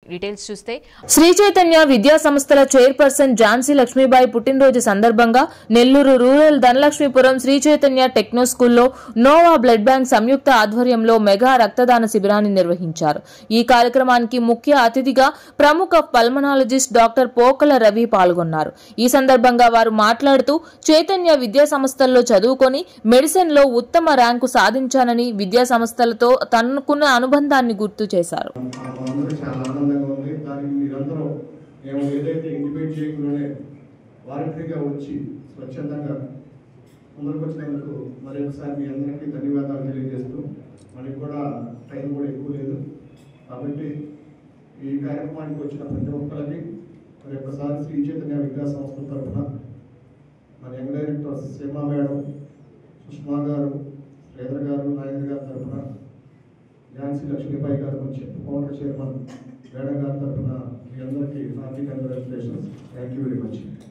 details చూస్తే శ్రీ చైతన్య విద్యా సంస్థల చైర్పర్సన్ ఝాన్సీ లక్ష్మీబాయి పుట్టినరోజు సందర్భంగా నెల్లూరు రూరల్ ధనలక్ష్మీపురం శ్రీ చైతన్య టెక్నో స్కూల్లో నోవా బ్లడ్ బ్యాంక్ సంయుక్త ఆధ్వర్యంలో మెగా రక్తదాన శిబిరాన్ని నిర్వహించారు ఈ కార్యక్రమానికి ముఖ్య అతిథిగా ప్రముఖ పల్మనాలజిస్ట్ డాక్టర్ పోకల రవి పాల్గొన్నారు ఈ సందర్భంగా వారు మాట్లాడుతూ చైతన్య విద్యా సంస్థల్లో చదువుకొని మెడిసిన్ లో ఉత్తమ ర్యాంకు సాధించానని విద్యా సంస్థలతో తనకున్న అనుబంధాన్ని గుర్తు చేశారు అందరూ చాలా ఆనందంగా ఉంది దానికి మీరందరూ మేము ఏదైతే ఇంటిమేట్ చేయకుండానే వాలంటరీగా వచ్చి స్వచ్ఛందంగా ముందుకు వచ్చినందుకు మరి ఒకసారి మీ అందరికీ ధన్యవాదాలు తెలియజేస్తూ మనకి కూడా టైం కూడా ఎక్కువ లేదు కాబట్టి ఈ కార్యక్రమానికి వచ్చిన ప్రతి ఒక్కరికి మరి ఒకసారి శ్రీ చైతన్య విద్యా సంస్థ తరఫున మన young director Seema madam Sushma garu Sridhar గారు నాయర్ గారి తరఫున ఝాన్సీ లక్ష్మీబాయి గారు నుంచి ఫౌండర్ చైర్మన్ మేడం గారి తరఫున మీ అందరికీ హార్దిక్ congratulations thank you very much